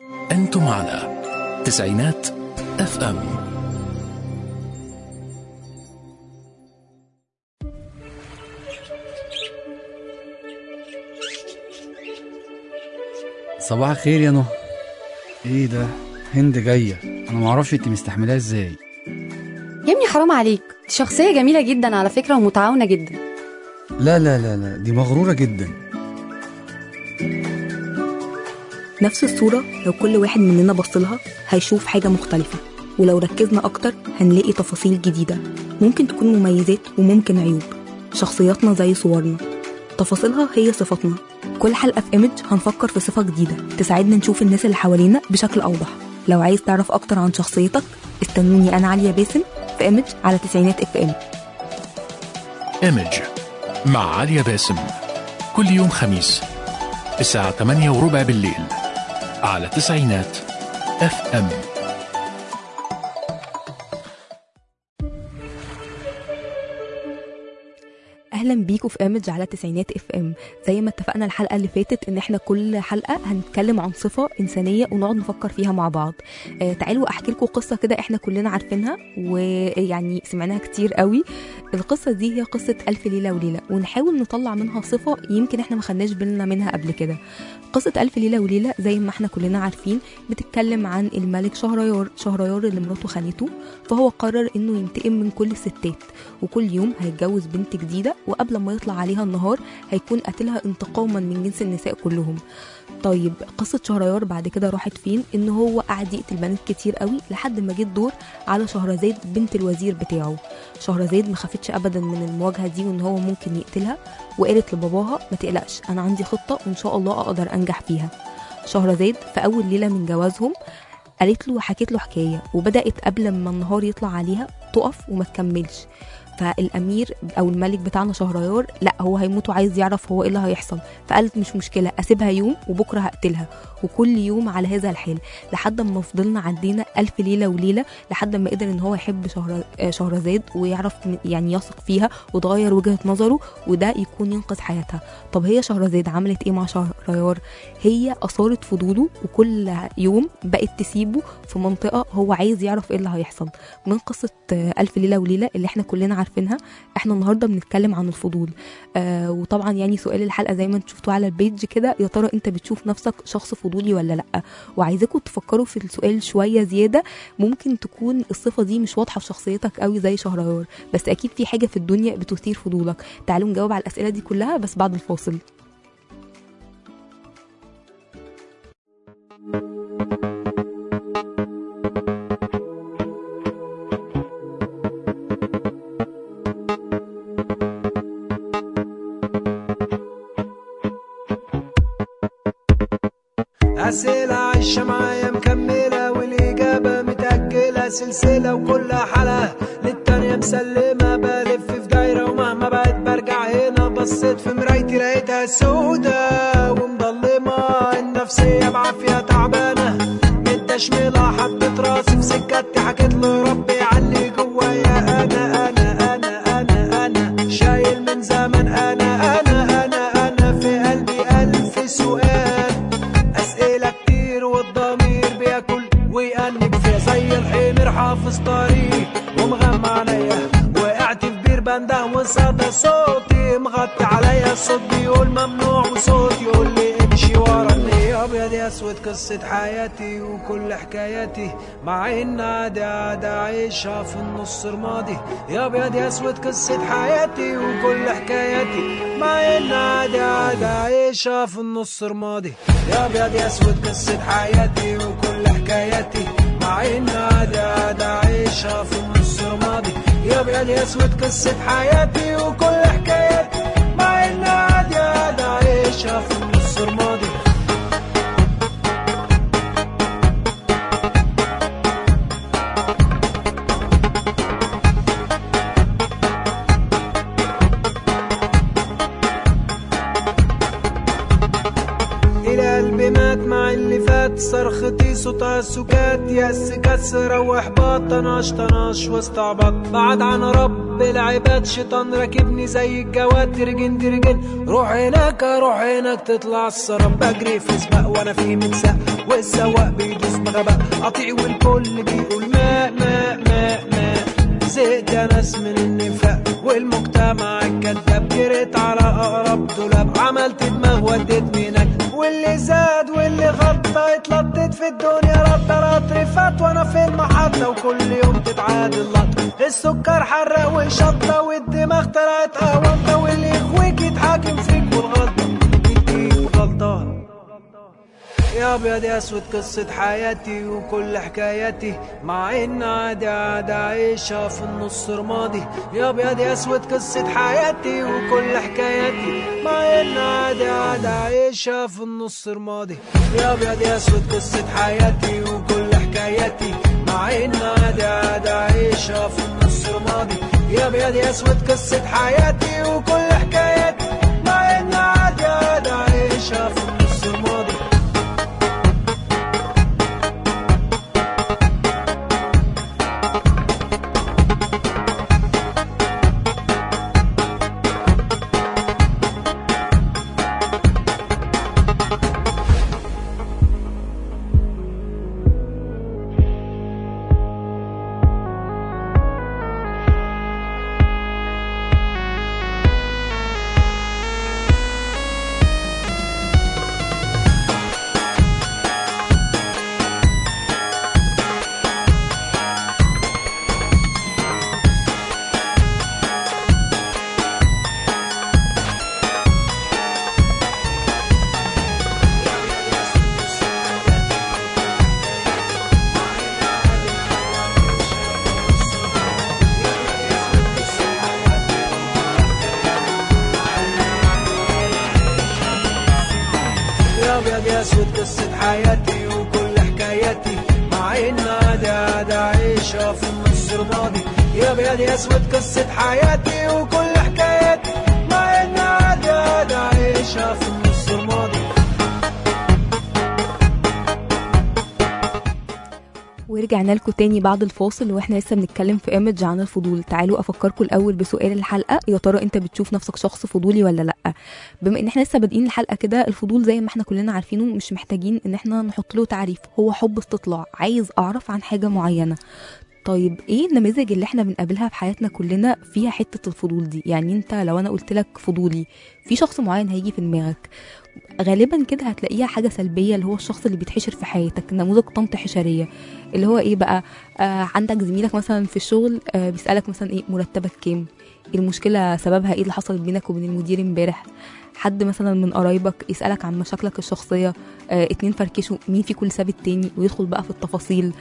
أنتم على تسعينات اف ام صباح الخير يا نهى ايه ده هند جايه انا معرفش انت مستحملاها ازاي يا ابني حرام عليك دي شخصية جميلة جدا على فكرة ومتعاونة جدا لا لا لا لا دي مغروره جدا نفس الصورة لو كل واحد مننا بصلها هيشوف حاجة مختلفة ولو ركزنا أكتر هنلاقي تفاصيل جديدة ممكن تكون مميزات وممكن عيوب شخصياتنا زي صورنا تفاصيلها هي صفاتنا كل حلقة في إيمج هنفكر في صفة جديدة تساعدنا نشوف الناس اللي حوالينا بشكل أوضح لو عايز تعرف أكتر عن شخصيتك استنوني أنا عليا باسم في إيمج على تسعينات اف ام ايمج مع عليا باسم كل يوم خميس الساعة 8 وربع بالليل على تسعينات اف ام اهلا بيكم في ايمج على تسعينات اف ام زي ما اتفقنا الحلقه اللي فاتت ان احنا كل حلقه هنتكلم عن صفه انسانيه ونقعد نفكر فيها مع بعض آه تعالوا احكي لكم قصه كده احنا كلنا عارفينها ويعني سمعناها كتير قوي القصه دي هي قصه الف ليله وليله ونحاول نطلع منها صفه يمكن احنا ما خدناش بالنا منها قبل كده قصه الف ليله وليله زي ما احنا كلنا عارفين بتتكلم عن الملك شهريار شهريار اللي مراته خانته فهو قرر انه ينتقم من كل الستات وكل يوم هيتجوز بنت جديده وقبل ما يطلع عليها النهار هيكون قاتلها انتقاما من جنس النساء كلهم طيب قصة شهريار بعد كده راحت فين ان هو قعد يقتل بنات كتير قوي لحد ما جه الدور على شهرزاد بنت الوزير بتاعه شهرزاد ما خافتش ابدا من المواجهة دي وان هو ممكن يقتلها وقالت لباباها ما تقلقش انا عندي خطة وان شاء الله اقدر انجح فيها شهرزاد في اول ليلة من جوازهم قالت له حكيت له حكاية وبدأت قبل ما النهار يطلع عليها تقف وما تكملش فالامير او الملك بتاعنا شهريار لا هو هيموت وعايز يعرف هو ايه اللي هيحصل فقالت مش مشكله اسيبها يوم وبكره هقتلها وكل يوم على هذا الحال لحد ما فضلنا عدينا الف ليله وليله لحد ما قدر ان هو يحب شهر آه، شهرزاد ويعرف م- يعني يثق فيها وتغير وجهه نظره وده يكون ينقذ حياتها طب هي شهرزاد عملت ايه مع شهريار هي اثارت فضوله وكل يوم بقت تسيبه في منطقه هو عايز يعرف ايه اللي هيحصل من قصه آه، الف ليله وليله اللي احنا كلنا عارفينها احنا النهارده بنتكلم عن الفضول آه وطبعا يعني سؤال الحلقه زي ما انتوا شفتوه على البيج كده يا ترى انت بتشوف نفسك شخص فضولي ولا لا وعايزاكم تفكروا في السؤال شويه زياده ممكن تكون الصفه دي مش واضحه في شخصيتك قوي زي شهريار بس اكيد في حاجه في الدنيا بتثير فضولك تعالوا نجاوب على الاسئله دي كلها بس بعد الفاصل أسئلة عايشة معايا مكملة والإجابة متأجلة سلسلة وكل حلقة للتانية مسلمة بلف في دايرة ومهما بقيت برجع هنا بصيت في مرايتي لقيتها سودة ومضلمة النفسية بعافية تعبانة متشملة حطيت راسي في سكتي حكيت لربي علي جوايا أنا أنا أنا أنا أنا شايل من زمن أنا أنا أنا أنا في قلبي ألف سؤال أسئلة كتير والضمير بياكل ويأنب فيها زي الحمير حافظ طريق ومغمى عليا وقعت في بير بنده وصدى صوتي مغطي عليا الصوت بيقول ممنوع وصوت يقول لي امشي ورا النية ابيض يا اسود قصة حياتي وكل حكاياتي مع ان عادي عادي عايشها في النص رمادي يا ابيض يا اسود قصة حياتي وكل حكاياتي مع ان عادي عادي عايشها في النص رمادي يا ابيض يا اسود قصة حياتي وكل حكاياتي مع ان عادي عادي عايشها في النص رمادي يا ابيض يا اسود قصة حياتي وكل حكاياتي مع ان عادي عادي عايشها في النص رمادي الى قلب قلبي مات مع اللي فات صرختي صوتها السكات يأس كسر واحباط طناش طناش واستعبط بعد عن رب العباد شيطان راكبني زي الجواد ترجن ترجن روح هناك روح هناك تطلع السراب بجري في سباق وانا في متساق والسواق بيدوس بغباء قطيع والكل بيقول ماء ماء ماء ماء زهقت يا ناس من النفاق والمجتمع الكذاب جريت على اقرب دولاب عملت دماغ وديت منك واللي زاد واللي غطى اتلطت في الدنيا رد رد فات وانا في المحطة وكل يوم تتعاد اللقطة السكر حرق وشطة والدماغ طلعت قوانطة واللي يخويك يتحاكم فيك والغلطة يديك غلطان يا ابيض يا اسود قصة حياتي وكل حكاياتي مع ان عادي عادي عايشها في النص رمادي يا ابيض يا اسود قصة حياتي وكل حكاياتي مع ان عادي عادي عايشها في النص رمادي يا ابيض يا اسود قصة حياتي وكل حكاياتي مع ان عادي عادي عايشها في النص رمادي يا ابيض يا اسود قصة حياتي وكل حكاياتي مع ان عادي عادي عايشها في النص رمادي يا ابيض يا اسود قصة حياتي وكل حكاياتي مع ان عادي عادي عايشة في النص رمادي يا ابيض يا اسود قصة حياتي وكل حكاياتي مع ان عادي عادي عايشة في النص رمادي ورجعنا لكم تاني بعد الفاصل واحنا لسه بنتكلم في ايمج عن الفضول تعالوا افكركم الاول بسؤال الحلقه يا ترى انت بتشوف نفسك شخص فضولي ولا لا بما ان احنا لسه بادئين الحلقه كده الفضول زي ما احنا كلنا عارفينه مش محتاجين ان احنا نحط له تعريف هو حب استطلاع عايز اعرف عن حاجه معينه طيب ايه النماذج اللي احنا بنقابلها في حياتنا كلنا فيها حته الفضول دي يعني انت لو انا قلت لك فضولي في شخص معين هيجي في دماغك غالبا كده هتلاقيها حاجه سلبيه اللي هو الشخص اللي بيتحشر في حياتك نموذج طنط حشريه اللي هو ايه بقى آه عندك زميلك مثلا في الشغل آه بيسالك مثلا ايه مرتبك كام المشكله سببها ايه اللي حصلت بينك وبين المدير امبارح حد مثلا من قرايبك يسالك عن مشاكلك الشخصيه آه اتنين فركشوا مين فيكم اللي ساب التاني ويدخل بقى في التفاصيل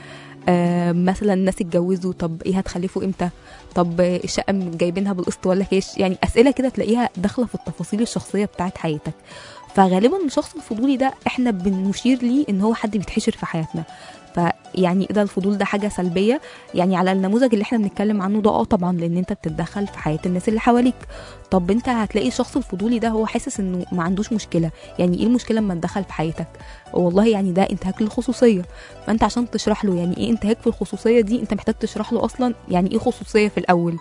آه مثلا الناس اتجوزوا طب ايه هتخلفوا امتى طب آه، الشقه جايبينها بالقسط ولا كاش يعني اسئله كده تلاقيها داخله في التفاصيل الشخصيه بتاعت حياتك فغالبا الشخص الفضولي ده احنا بنشير ليه ان هو حد بيتحشر في حياتنا فيعني ده الفضول ده حاجه سلبيه يعني على النموذج اللي احنا بنتكلم عنه ده اه طبعا لان انت بتتدخل في حياه الناس اللي حواليك طب انت هتلاقي الشخص الفضولي ده هو حاسس انه ما عندوش مشكله يعني ايه المشكله لما تدخل في حياتك والله يعني ده انتهاك للخصوصيه فانت عشان تشرح له يعني ايه انتهاك في الخصوصيه دي انت محتاج تشرح له اصلا يعني ايه خصوصيه في الاول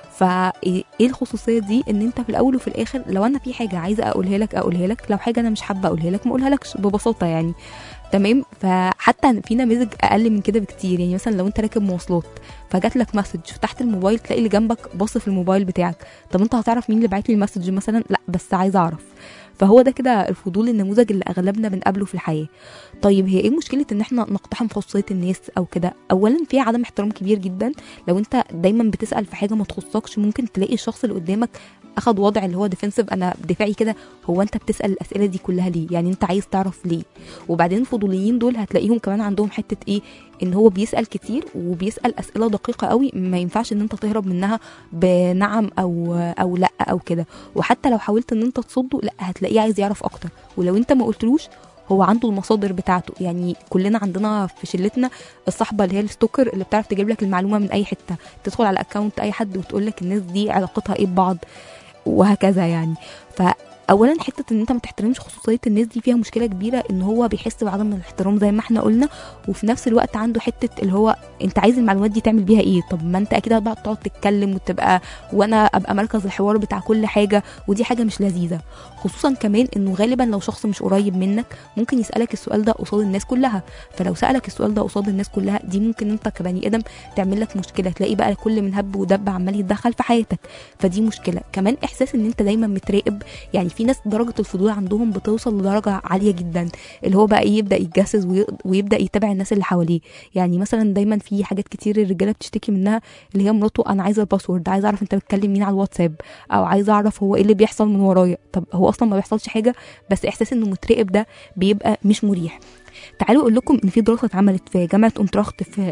فايه الخصوصيه دي ان انت في الاول وفي الاخر لو انا في حاجه عايزه اقولها لك اقولها لك لو حاجه انا مش حابه اقولها لك ما اقولها لكش ببساطه يعني تمام فحتى في نماذج اقل من كده بكتير يعني مثلا لو انت راكب مواصلات فجات لك مسج فتحت الموبايل تلاقي اللي جنبك باص في الموبايل بتاعك طب انت هتعرف مين اللي بعت لي المسج مثلا لا بس عايزه اعرف فهو ده كده الفضول النموذج اللي اغلبنا بنقابله في الحياه طيب هي ايه مشكله ان احنا نقتحم خصوصيه الناس او كده اولا في عدم احترام كبير جدا لو انت دايما بتسال في حاجه ما تخصكش ممكن تلاقي الشخص اللي قدامك اخد وضع اللي هو ديفنسيف انا دفاعي كده هو انت بتسال الاسئله دي كلها ليه يعني انت عايز تعرف ليه وبعدين الفضوليين دول هتلاقيهم كمان عندهم حته ايه ان هو بيسال كتير وبيسال اسئله دقيقه قوي ما ينفعش ان انت تهرب منها بنعم او او لا او كده وحتى لو حاولت ان انت تصده لا هتلاقيه عايز يعرف اكتر ولو انت ما قلتلوش هو عنده المصادر بتاعته يعني كلنا عندنا في شلتنا الصحبه اللي هي الستوكر اللي بتعرف تجيب لك المعلومه من اي حته تدخل على اكونت اي حد وتقول لك الناس دي علاقتها ايه ببعض وهكذا يعني ف اولا حته ان انت ما تحترمش خصوصيه الناس دي فيها مشكله كبيره ان هو بيحس بعدم الاحترام زي ما احنا قلنا وفي نفس الوقت عنده حته اللي هو انت عايز المعلومات دي تعمل بيها ايه طب ما انت اكيد هتقعد تقعد تتكلم وتبقى وانا ابقى مركز الحوار بتاع كل حاجه ودي حاجه مش لذيذه خصوصا كمان انه غالبا لو شخص مش قريب منك ممكن يسالك السؤال ده قصاد الناس كلها فلو سالك السؤال ده قصاد الناس كلها دي ممكن انت كبني ادم تعمل لك مشكله تلاقي بقى كل من هب ودب عمال يتدخل في حياتك فدي مشكله كمان احساس ان انت دايما متراقب يعني في ناس درجه الفضول عندهم بتوصل لدرجه عاليه جدا اللي هو بقى ايه يبدا يتجسس وي- ويبدا يتابع الناس اللي حواليه يعني مثلا دايما في حاجات كتير الرجاله بتشتكي منها اللي هي مراته انا عايزه الباسورد عايزه اعرف انت بتكلم مين على الواتساب او عايزه اعرف هو ايه اللي بيحصل من ورايا طب هو اصلا ما بيحصلش حاجه بس احساس انه متراقب ده بيبقى مش مريح تعالوا اقول لكم ان في دراسه اتعملت في جامعه اونتراخت في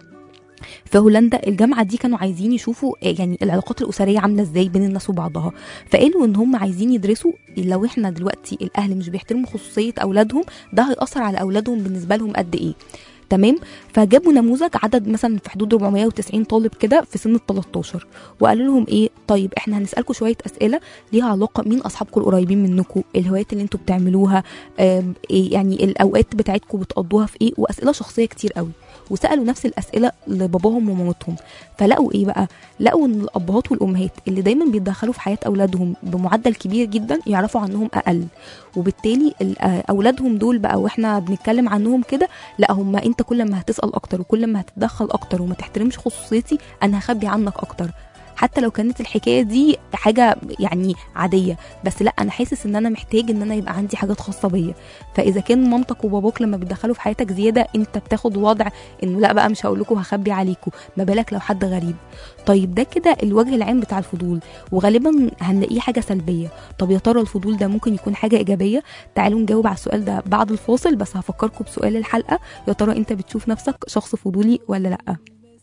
في هولندا الجامعه دي كانوا عايزين يشوفوا آه، يعني العلاقات الاسريه عامله ازاي بين الناس وبعضها فقالوا ان هم عايزين يدرسوا لو احنا دلوقتي الاهل مش بيحترموا خصوصيه اولادهم ده هياثر على اولادهم بالنسبه لهم قد ايه تمام فجابوا نموذج عدد مثلا في حدود 490 طالب كده في سن ال 13 وقالوا لهم ايه طيب احنا هنسالكم شويه اسئله ليها علاقه مين اصحابكم القريبين منكم الهوايات اللي انتوا بتعملوها آم، إيه يعني الاوقات بتاعتكم بتقضوها في ايه واسئله شخصيه كتير قوي وسالوا نفس الاسئله لباباهم ومامتهم فلقوا ايه بقى لقوا ان الابهات والامهات اللي دايما بيتدخلوا في حياه اولادهم بمعدل كبير جدا يعرفوا عنهم اقل وبالتالي ال- آه، اولادهم دول بقى واحنا بنتكلم عنهم كده لا هم انت كل ما هتسال اكتر وكل ما هتتدخل اكتر وما تحترمش خصوصيتي انا هخبي عنك اكتر حتى لو كانت الحكايه دي حاجه يعني عاديه بس لا انا حاسس ان انا محتاج ان انا يبقى عندي حاجات خاصه بيا فاذا كان مامتك وباباك لما بيتدخلوا في حياتك زياده انت بتاخد وضع انه لا بقى مش هقول لكم هخبي عليكم ما بالك لو حد غريب طيب ده كده الوجه العام بتاع الفضول وغالبا هنلاقيه حاجه سلبيه طب يا ترى الفضول ده ممكن يكون حاجه ايجابيه تعالوا نجاوب على السؤال ده بعد الفاصل بس هفكركم بسؤال الحلقه يا ترى انت بتشوف نفسك شخص فضولي ولا لا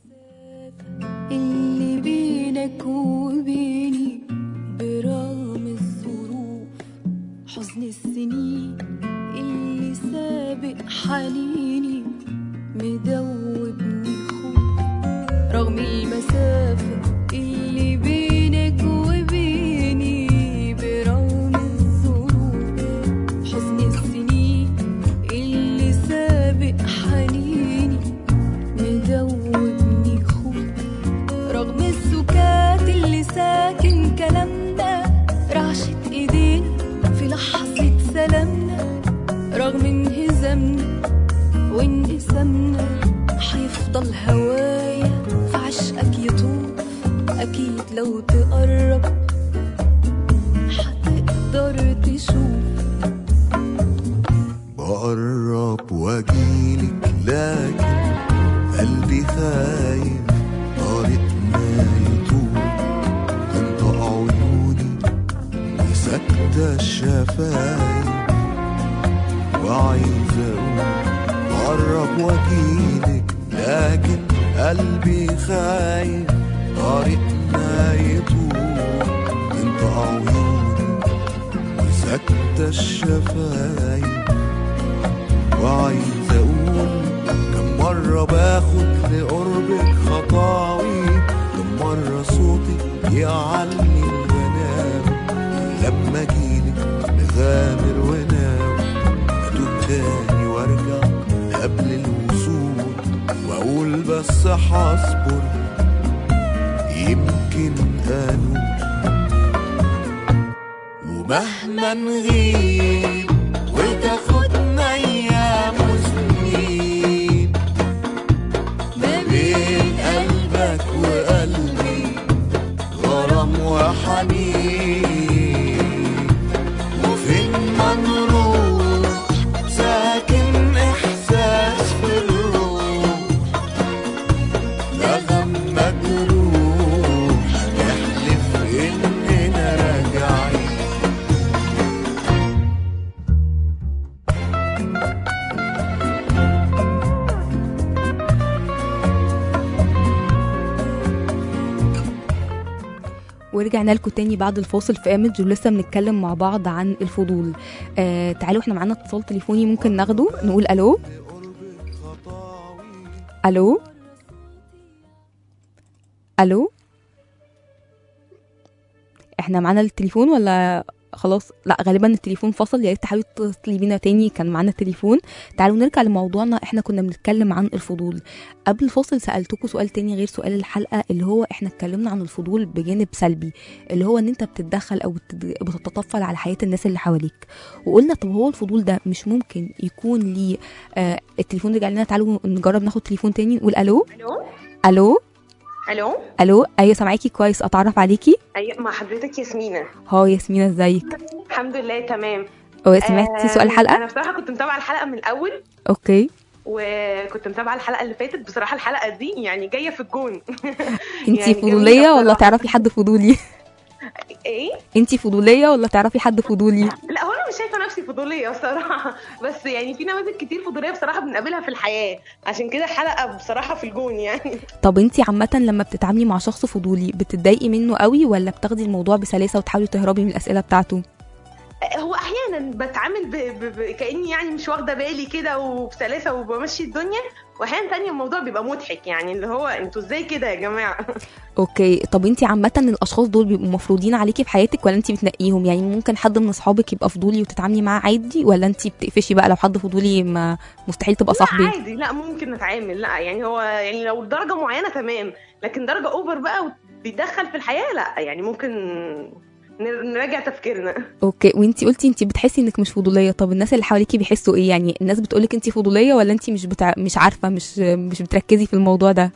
اللي بينك وبيني برغم الظروف حزن السنين اللي سابق حنيني مدوبني خوف رغم المسافة اللي بينك وبيني برغم الظروف حزن السنين اللي سابق حنيني مدوبني خوف رغم السكات اللي ساكن كلامنا رعشة ايدينا في لحظة سلامنا رغم انهزامنا وانقسامنا هيفضل هوايا في عشقك يطوف اكيد لو تقرب هتقدر تشوف بقرب واجيلك لكن قلبي خايف طريقنا يطول تنطق عيوني وساكتة الشفايف وعايز اقول بقرب واجيلك لكن قلبي خايف طريقنا يطول تنطق عيوني وساكتة الشفايف وعايز اقول كم مرة باخد لقربك خطاوي كم مرة صوتي يعلي الغنام لما اجيلك مغامر وناوي اتوب تاني وارجع قبل الوصول واقول بس هصبر يمكن انوب ومهما نغيب وتاخدنا ايام وسنين ما بين قلبك وقلبي غرام وحنين وفين ما نروح ساكن احساس في الروح نغم مجروح نحلف اننا راجعين ورجعنا لكم تاني بعد الفاصل في ايمج ولسه بنتكلم مع بعض عن الفضول آه تعالوا احنا معانا اتصال تليفوني ممكن ناخده نقول الو الو الو احنا معانا التليفون ولا خلاص لا غالبا التليفون فصل يا ريت تحاولي تتصلي بينا تاني كان معانا تليفون تعالوا نرجع لموضوعنا احنا كنا بنتكلم عن الفضول قبل الفاصل سالتكم سؤال تاني غير سؤال الحلقه اللي هو احنا اتكلمنا عن الفضول بجانب سلبي اللي هو ان انت بتتدخل او بتد- بتتطفل على حياه الناس اللي حواليك وقلنا طب هو الفضول ده مش ممكن يكون ليه آه التليفون رجع لنا تعالوا نجرب ناخد تليفون تاني نقول الو الو الو الو الو ايوه سامعاكي كويس اتعرف عليكي ايوه مع حضرتك ياسمينة ها ياسمينة ازيك الحمد لله تمام هو سمعتي سؤال انا الحلقه بصراحه كنت متابعه الحلقه من الاول اوكي وكنت متابعه الحلقه اللي فاتت بصراحه الحلقه دي يعني جايه في الجون انتي يعني فضوليه جميلة ولا بصراحة. تعرفي حد فضولي ايه انتي فضوليه ولا تعرفي حد فضولي لا هو انا مش شايفه نفسي فضوليه بصراحه بس يعني في نماذج كتير فضوليه بصراحه بنقابلها في الحياه عشان كده الحلقه بصراحه في الجون يعني طب انتي عامه لما بتتعاملي مع شخص فضولي بتتضايقي منه قوي ولا بتاخدي الموضوع بسلاسه وتحاولي تهربي من الاسئله بتاعته هو احيانا بتعامل ب... ب... ب... كاني يعني مش واخده بالي كده وبسلاسه وبمشي الدنيا واحيانا تانية الموضوع بيبقى مضحك يعني اللي هو انتوا ازاي كده يا جماعه اوكي طب انتي عامه الاشخاص دول بيبقوا مفروضين عليكي في حياتك ولا انتي بتنقيهم يعني ممكن حد من اصحابك يبقى فضولي وتتعاملي معاه عادي ولا انتي بتقفشي بقى لو حد فضولي ما مستحيل تبقى صاحبي لا عادي لا ممكن نتعامل لا يعني هو يعني لو درجه معينه تمام لكن درجه اوفر بقى وبيتدخل في الحياه لا يعني ممكن نر- نراجع تفكيرنا اوكي وانتي قلتي انتي بتحسي انك مش فضوليه طب الناس اللي حواليكي بيحسوا ايه يعني الناس بتقولك انتي فضوليه ولا انتي مش بتع... مش عارفه مش مش بتركزي في الموضوع ده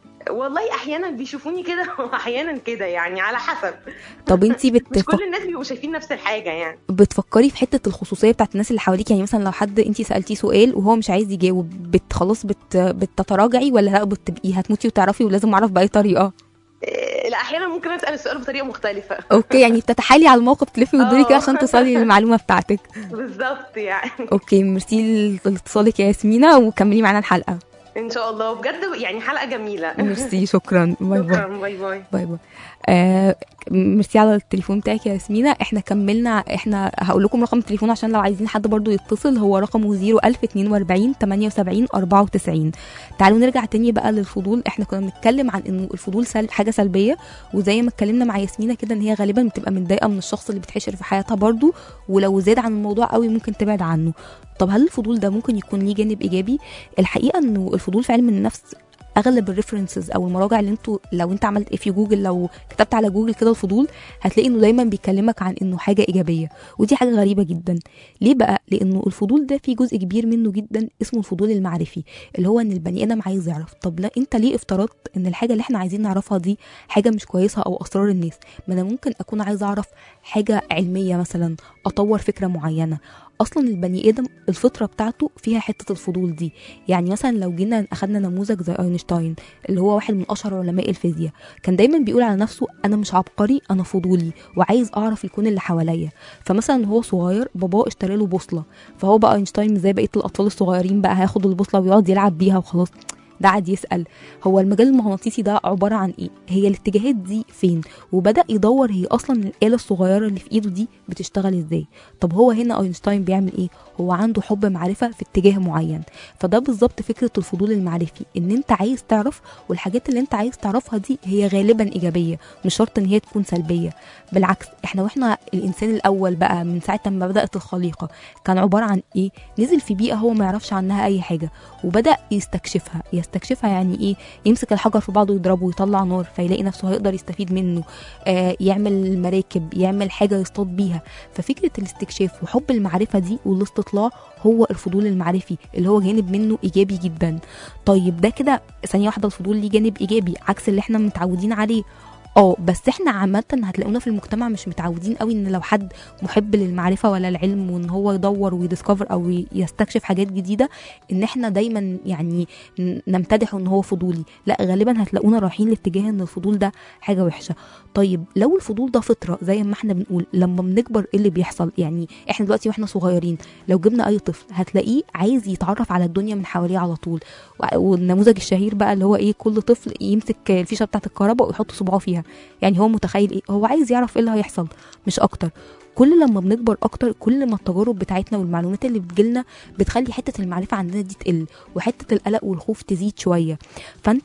والله احيانا بيشوفوني كده واحيانا كده يعني على حسب طب انتي مش بتفك... كل الناس بيبقوا شايفين نفس الحاجه يعني بتفكري في حته الخصوصيه بتاعت الناس اللي حواليك يعني مثلا لو حد انتي سالتيه سؤال وهو مش عايز يجاوب بت خلاص بت... بتتراجعي ولا لا بتبقي هتموتي وتعرفي ولازم اعرف باي طريقه إيه، لا احيانا ممكن اسال السؤال بطريقه مختلفه اوكي يعني بتتحايلي على الموقف تلفي وتدوري كده اه. عشان توصلي للمعلومه بتاعتك بالظبط يعني اوكي ميرسي لاتصالك يا ياسمينة وكملي معانا الحلقه ان شاء الله بجد يعني حلقه جميله ميرسي شكرا باي باي شكرا باي باي باي باي آه ميرسي على التليفون بتاعك يا ياسمينة احنا كملنا احنا هقول لكم رقم التليفون عشان لو عايزين حد برضو يتصل هو رقمه 01042 78 94 تعالوا نرجع تاني بقى للفضول احنا كنا بنتكلم عن انه الفضول سل... حاجه سلبيه وزي ما اتكلمنا مع ياسمينة كده ان هي غالبا بتبقى متضايقه من الشخص اللي بتحشر في حياتها برضو ولو زاد عن الموضوع قوي ممكن تبعد عنه طب هل الفضول ده ممكن يكون ليه جانب ايجابي الحقيقه انه الفضول في علم النفس اغلب الريفرنسز او المراجع اللي انتوا لو انت عملت ايه في جوجل لو كتبت على جوجل كده الفضول هتلاقي انه دايما بيكلمك عن انه حاجه ايجابيه ودي حاجه غريبه جدا ليه بقى لانه الفضول ده في جزء كبير منه جدا اسمه الفضول المعرفي اللي هو ان البني ادم عايز يعرف طب لا انت ليه افترضت ان الحاجه اللي احنا عايزين نعرفها دي حاجه مش كويسه او اسرار الناس ما انا ممكن اكون عايز اعرف حاجه علميه مثلا اطور فكره معينه اصلا البني ادم الفطره بتاعته فيها حته الفضول دي يعني مثلا لو جينا اخدنا نموذج زي اينشتاين اللي هو واحد من اشهر علماء الفيزياء كان دايما بيقول على نفسه انا مش عبقري انا فضولي وعايز اعرف الكون اللي حواليا فمثلا هو صغير باباه اشترى له بوصله فهو بقى اينشتاين مش زي بقيه الاطفال الصغيرين بقى هياخد البوصله ويقعد يلعب بيها وخلاص ده قعد يسأل هو المجال المغناطيسي ده عبارة عن ايه هي الاتجاهات دي فين وبدأ يدور هي اصلا الآلة الصغيرة اللي في ايده دي بتشتغل ازاي طب هو هنا اينشتاين بيعمل ايه هو عنده حب معرفة في اتجاه معين فده بالظبط فكرة الفضول المعرفي ان انت عايز تعرف والحاجات اللي انت عايز تعرفها دي هي غالبا ايجابية مش شرط ان هي تكون سلبية بالعكس احنا واحنا الانسان الاول بقى من ساعة ما بدأت الخليقة كان عبارة عن ايه نزل في بيئة هو ما يعرفش عنها اي حاجة وبدأ يستكشفها يستكشفها يعني ايه يمسك الحجر في بعضه يضربه ويطلع نار فيلاقي نفسه هيقدر يستفيد منه آه يعمل مراكب يعمل حاجة يصطاد بيها ففكرة الاستكشاف وحب المعرفة دي والاستطلاع هو الفضول المعرفي اللي هو جانب منه ايجابي جدا طيب ده كده ثانية واحدة الفضول ليه جانب ايجابي عكس اللي احنا متعودين عليه اه بس احنا عامة هتلاقونا في المجتمع مش متعودين قوي ان لو حد محب للمعرفة ولا العلم وان هو يدور ويديسكفر او يستكشف حاجات جديدة ان احنا دايما يعني نمتدحه ان هو فضولي لا غالبا هتلاقونا رايحين لاتجاه ان الفضول ده حاجة وحشة طيب لو الفضول ده فطرة زي ما احنا بنقول لما بنكبر ايه اللي بيحصل يعني احنا دلوقتي واحنا صغيرين لو جبنا اي طفل هتلاقيه عايز يتعرف على الدنيا من حواليه على طول والنموذج الشهير بقى اللي هو ايه كل طفل يمسك الفيشه بتاعت الكهرباء ويحط صباعه فيها يعني هو متخيل ايه هو عايز يعرف ايه اللي هيحصل مش اكتر كل لما بنكبر اكتر كل ما التجارب بتاعتنا والمعلومات اللي بتجيلنا بتخلي حته المعرفه عندنا دي تقل وحته القلق والخوف تزيد شويه فانت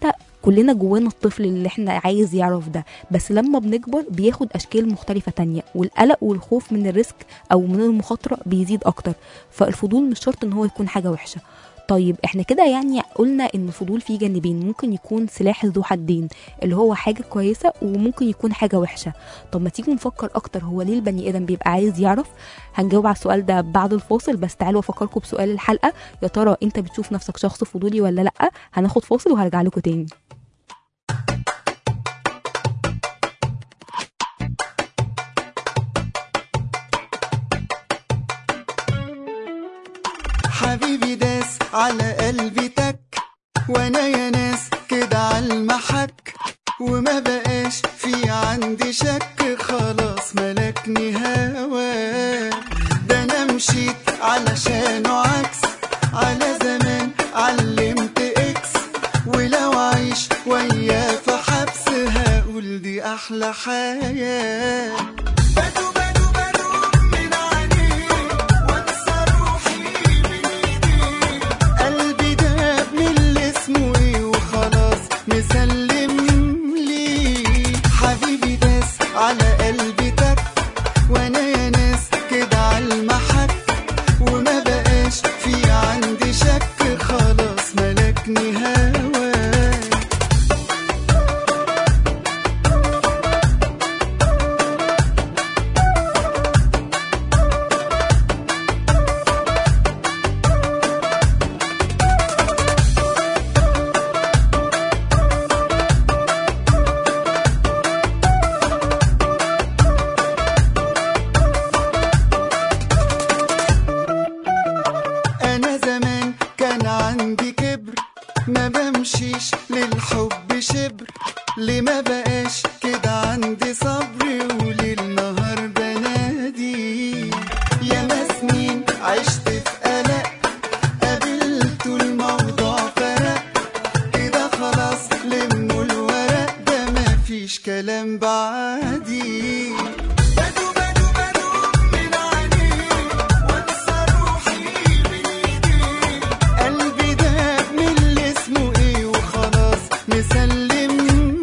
كلنا جوانا الطفل اللي احنا عايز يعرف ده بس لما بنكبر بياخد اشكال مختلفه تانية والقلق والخوف من الريسك او من المخاطره بيزيد اكتر فالفضول مش شرط ان هو يكون حاجه وحشه طيب احنا كده يعني قلنا ان الفضول فيه جانبين ممكن يكون سلاح ذو حدين اللي هو حاجه كويسه وممكن يكون حاجه وحشه طب ما تيجي نفكر اكتر هو ليه البني ادم بيبقى عايز يعرف هنجاوب على السؤال ده بعد الفاصل بس تعالوا افكركم بسؤال الحلقه يا ترى انت بتشوف نفسك شخص فضولي ولا لا هناخد فاصل وهرجع لكم تاني حبيبي داس على قلبي تك وانا يا ناس كده على المحك وما بقاش في عندي شك خلاص ملكني هوا ده انا مشيت علشانه عكس على زمان علمت اكس ولو عيش وياه في حبس هقول دي احلى حياه بدو بدو بدو من عينيه وانسى روحي من ايديه قلبي داب من اللي اسمه ايه وخلاص مسلم ليه حبيبي داس على قلبي تك وانا يا ناس كده على المحك وما بقاش في عندي شك خلاص ملكني هواك انا زمان كان عندي كبر ما بمشيش للحب شبر ليه ما بقاش كده عندي صبر وليل نهار بنادي يا سنين عشت في قلق قابلت الموضوع فرق كده خلاص لموا الورق ده مفيش كلام بعدي بدو بدو بدو من عينيه وانسى روحي من ايديه قلبي داب من اللي اسمه ايه وخلاص مسلم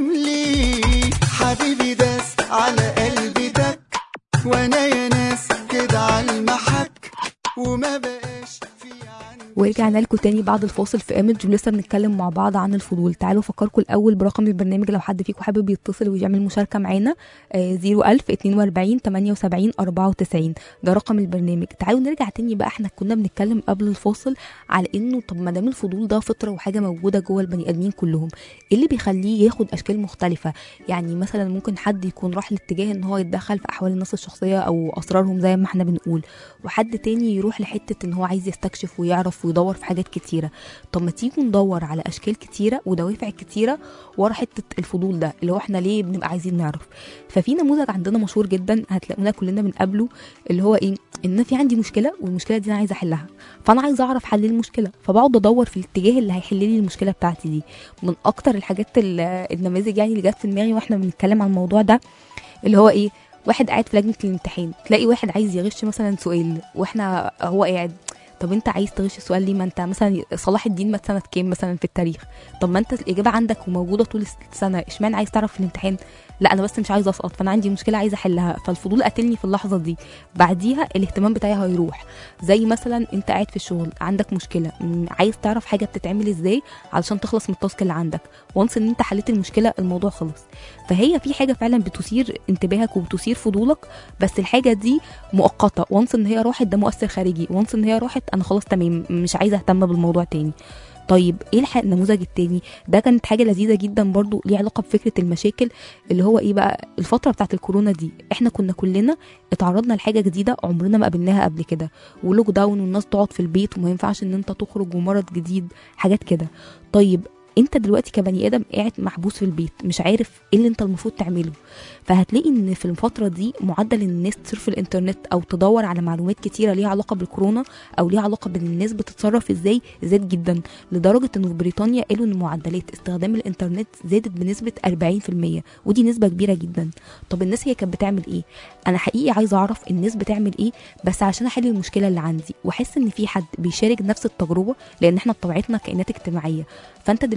ليه حبيبي داس على قلبي تك وانا يا ناس كده على المحك وما بقاش في عندي ورجعنا لكم تاني بعد الفاصل في ايمج ولسه بنتكلم مع بعض عن الفضول تعالوا افكركم الاول برقم البرنامج لو حد فيكم حابب يتصل ويعمل مشاركه معانا آه 01000 42 78 94 ده رقم البرنامج تعالوا نرجع تاني بقى احنا كنا بنتكلم قبل الفاصل على انه طب ما دام الفضول ده فطره وحاجه موجوده جوه البني ادمين كلهم ايه اللي بيخليه ياخد اشكال مختلفه يعني مثلا ممكن حد يكون راح لاتجاه ان هو يتدخل في احوال الناس الشخصيه او اسرارهم زي ما احنا بنقول وحد تاني يروح لحته ان هو عايز يستكشف ويعرف ويدور في حاجات كتيره طب ما تيجي ندور على اشكال كتيره ودوافع كتيره ورا حته الفضول ده اللي هو احنا ليه بنبقى عايزين نعرف ففي نموذج عندنا مشهور جدا هتلاقونا كلنا بنقابله اللي هو ايه ان أنا في عندي مشكله والمشكله دي انا عايزه احلها فانا عايزه اعرف حل المشكله فبقعد ادور في الاتجاه اللي هيحل لي المشكله بتاعتي دي من اكتر الحاجات ال- النماذج يعني اللي جت في دماغي واحنا بنتكلم عن الموضوع ده اللي هو ايه واحد قاعد في لجنه الامتحان تلاقي واحد عايز يغش مثلا سؤال واحنا هو قاعد طب انت عايز تغش السؤال ليه ما انت مثلا صلاح الدين مات سنه كام مثلا في التاريخ طب ما انت الاجابه عندك وموجوده طول السنه اشمعنى عايز تعرف في الامتحان لا انا بس مش عايزه اسقط فانا عندي مشكله عايزه احلها فالفضول قاتلني في اللحظه دي بعديها الاهتمام بتاعي هيروح زي مثلا انت قاعد في الشغل عندك مشكله م، عايز تعرف حاجه بتتعمل ازاي علشان تخلص من التاسك اللي عندك وانس ان انت حليت المشكله الموضوع خلص فهي في حاجه فعلا بتثير انتباهك وبتثير فضولك بس الحاجه دي مؤقته وانس ان هي راحت ده مؤثر خارجي وانس ان هي راحت انا خلاص تمام مش عايزه اهتم بالموضوع تاني طيب ايه الح- النموذج التاني ده كانت حاجه لذيذه جدا برضو ليه علاقه بفكره المشاكل اللي هو ايه بقى الفتره بتاعت الكورونا دي احنا كنا كلنا اتعرضنا لحاجه جديده عمرنا ما قابلناها قبل كده ولوك داون والناس تقعد في البيت وما ينفعش ان انت تخرج ومرض جديد حاجات كده طيب انت دلوقتي كبني ادم قاعد محبوس في البيت مش عارف ايه اللي انت المفروض تعمله فهتلاقي ان في الفتره دي معدل ان الناس تصرف الانترنت او تدور على معلومات كتيره ليها علاقه بالكورونا او ليها علاقه بان الناس بتتصرف ازاي زاد جدا لدرجه انه في بريطانيا قالوا ان معدلات استخدام الانترنت زادت بنسبه 40% ودي نسبه كبيره جدا طب الناس هي كانت بتعمل ايه انا حقيقي عايزه اعرف الناس بتعمل ايه بس عشان احل المشكله اللي عندي واحس ان في حد بيشارك نفس التجربه لان احنا بطبيعتنا كائنات اجتماعيه فانت دلوقتي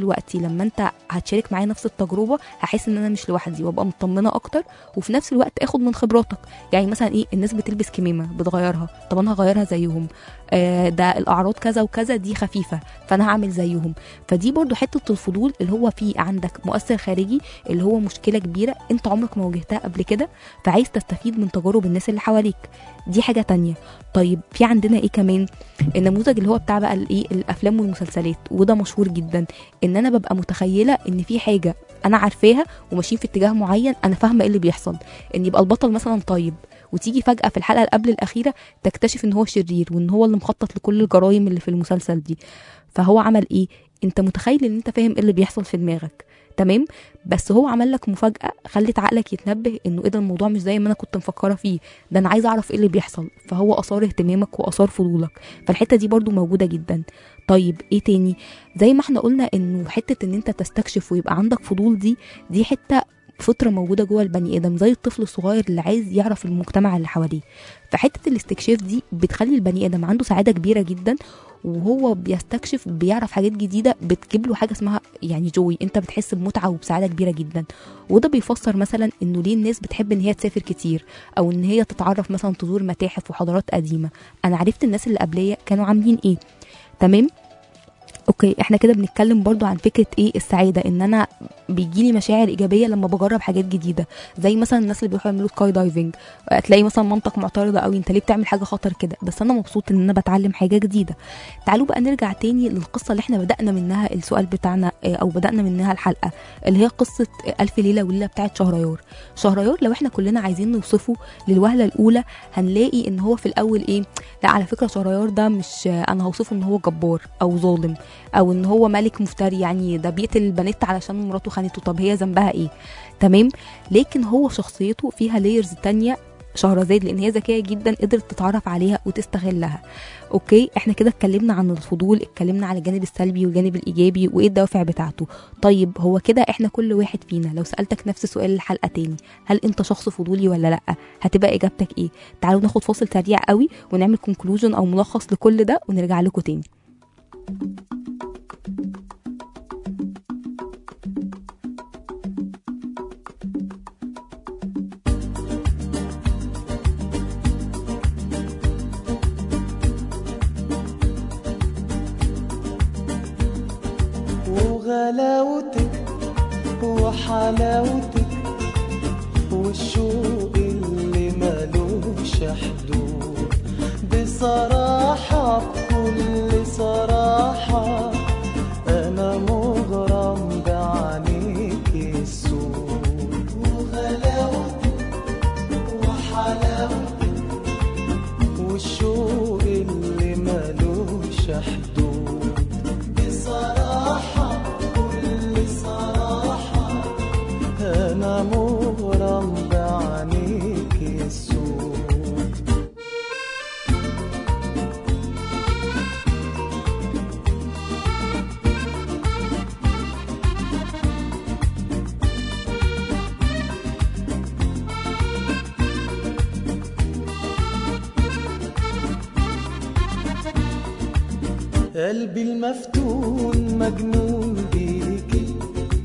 الوقت لما انت هتشارك معايا نفس التجربه هحس ان انا مش لوحدي وابقى مطمنه اكتر وفي نفس الوقت اخد من خبراتك يعني مثلا ايه الناس بتلبس كميمه بتغيرها طب انا هغيرها زيهم آه ده الاعراض كذا وكذا دي خفيفه فانا هعمل زيهم فدي برضو حته الفضول اللي هو في عندك مؤثر خارجي اللي هو مشكله كبيره انت عمرك ما واجهتها قبل كده فعايز تستفيد من تجارب الناس اللي حواليك دي حاجه تانية طيب في عندنا ايه كمان النموذج اللي هو بتاع بقى الايه الافلام والمسلسلات وده مشهور جدا ان انا ببقى متخيله ان في حاجه انا عارفاها وماشيين في اتجاه معين انا فاهمه ايه اللي بيحصل ان يبقى البطل مثلا طيب وتيجي فجأة في الحلقة اللي قبل الأخيرة تكتشف إن هو شرير وإن هو اللي مخطط لكل الجرائم اللي في المسلسل دي فهو عمل إيه؟ أنت متخيل إن أنت فاهم إيه اللي بيحصل في دماغك تمام بس هو عمل لك مفاجأة خلت عقلك يتنبه إنه إيه ده الموضوع مش زي ما أنا كنت مفكرة فيه ده أنا عايزة أعرف إيه اللي بيحصل فهو أثار اهتمامك وأثار فضولك فالحتة دي برضو موجودة جدا طيب ايه تاني زي ما احنا قلنا انه حته ان انت تستكشف ويبقى عندك فضول دي دي حته فطره موجوده جوه البني ادم زي الطفل الصغير اللي عايز يعرف المجتمع اللي حواليه فحته الاستكشاف دي بتخلي البني ادم عنده سعاده كبيره جدا وهو بيستكشف بيعرف حاجات جديده بتجيب له حاجه اسمها يعني جوي انت بتحس بمتعه وبسعاده كبيره جدا وده بيفسر مثلا انه ليه الناس بتحب ان هي تسافر كتير او ان هي تتعرف مثلا تزور متاحف وحضارات قديمه انا عرفت الناس اللي قبليه كانوا عاملين ايه تمام اوكي احنا كده بنتكلم برضو عن فكره ايه السعاده ان انا بيجيلي مشاعر ايجابيه لما بجرب حاجات جديده زي مثلا الناس اللي بيروحوا يعملوا سكاي دايفنج تلاقي مثلا مامتك معترضه قوي انت ليه بتعمل حاجه خطر كده بس انا مبسوط ان انا بتعلم حاجه جديده تعالوا بقى نرجع تاني للقصه اللي احنا بدانا منها السؤال بتاعنا اه، او بدانا منها الحلقه اللي هي قصه الف ليله وليله بتاعت شهريار شهريار لو احنا كلنا عايزين نوصفه للوهله الاولى هنلاقي ان هو في الاول ايه لا على فكره شهريار ده مش انا هوصفه ان هو جبار او ظالم او ان هو ملك مفتري يعني ده بيقتل البنات علشان مراته خانته طب هي ذنبها ايه تمام لكن هو شخصيته فيها لايرز تانية شهرزاد لان هي ذكيه جدا قدرت تتعرف عليها وتستغلها اوكي احنا كده اتكلمنا عن الفضول اتكلمنا على الجانب السلبي والجانب الايجابي وايه الدوافع بتاعته طيب هو كده احنا كل واحد فينا لو سالتك نفس سؤال الحلقه تاني هل انت شخص فضولي ولا لا هتبقى اجابتك ايه تعالوا ناخد فاصل سريع قوي ونعمل كونكلوجن او ملخص لكل ده ونرجع لكم تاني وغلاوتك وحلاوتك والشوق اللي ملوش حدود بصراحة بكل صراحة أنا مغرم بعينيك السود وغلاوتك وحلاوتك والشوق اللي ملوش حدود بصراحة كل صراحة أنا مغرم بعينيك السود قلبي المفتون مجنون بيكي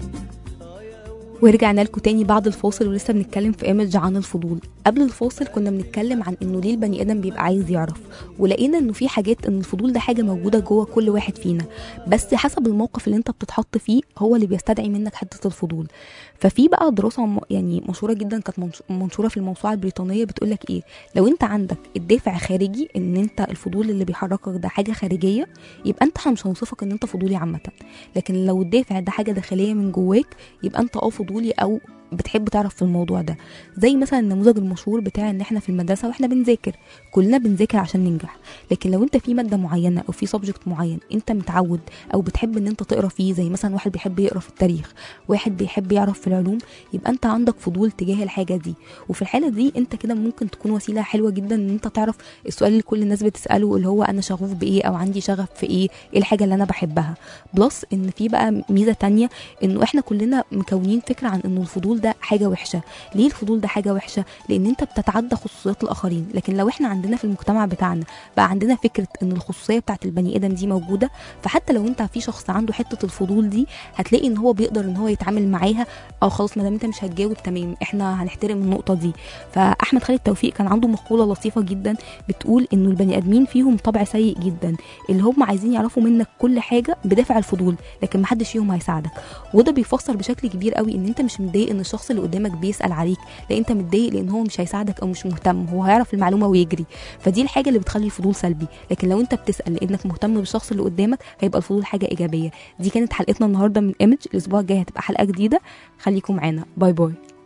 ورجعنا لكم تاني بعد الفاصل ولسه بنتكلم في ايمج عن الفضول قبل الفاصل كنا بنتكلم عن انه ليه البني ادم بيبقى عايز يعرف ولقينا انه في حاجات ان الفضول ده حاجه موجوده جوه كل واحد فينا بس حسب الموقف اللي انت بتتحط فيه هو اللي بيستدعي منك حته الفضول ففي بقى دراسه م- يعني مشهوره جدا كانت منش- منشوره في الموسوعه البريطانيه بتقول لك ايه لو انت عندك الدافع خارجي ان انت الفضول اللي بيحركك ده حاجه خارجيه يبقى انت مش هنوصفك ان انت فضولي عامه لكن لو الدافع ده حاجه داخليه من جواك يبقى انت اه فضولي او بتحب تعرف في الموضوع ده زي مثلا النموذج المشهور بتاع ان احنا في المدرسه واحنا بنذاكر كلنا بنذاكر عشان ننجح لكن لو انت في ماده معينه او في سبجكت معين انت متعود او بتحب ان انت تقرا فيه زي مثلا واحد بيحب يقرا في التاريخ واحد بيحب يعرف في العلوم يبقى انت عندك فضول تجاه الحاجه دي وفي الحاله دي انت كده ممكن تكون وسيله حلوه جدا ان انت تعرف السؤال اللي كل الناس بتساله اللي هو انا شغوف بايه او عندي شغف في ايه ايه الحاجه اللي انا بحبها بلس ان في بقى ميزه تانية انه احنا كلنا مكونين فكره عن انه الفضول الفضول ده حاجه وحشه ليه الفضول ده حاجه وحشه لان انت بتتعدى خصوصيات الاخرين لكن لو احنا عندنا في المجتمع بتاعنا بقى عندنا فكره ان الخصوصيه بتاعت البني ادم دي موجوده فحتى لو انت في شخص عنده حته الفضول دي هتلاقي ان هو بيقدر ان هو يتعامل معاها اه خلاص ما دام انت مش هتجاوب تمام احنا هنحترم النقطه دي فاحمد خالد توفيق كان عنده مقوله لطيفه جدا بتقول انه البني ادمين فيهم طبع سيء جدا اللي هم عايزين يعرفوا منك كل حاجه بدافع الفضول لكن محدش فيهم هيساعدك وده بيفسر بشكل كبير قوي ان انت مش متضايق ان الشخص اللي قدامك بيسال عليك لا انت متضايق لان هو مش هيساعدك او مش مهتم هو هيعرف المعلومه ويجري فدي الحاجه اللي بتخلي الفضول سلبي لكن لو انت بتسال لانك مهتم بالشخص اللي قدامك هيبقى الفضول حاجه ايجابيه دي كانت حلقتنا النهارده من ايمج الاسبوع الجاي هتبقى حلقه جديده خليكم معانا باي باي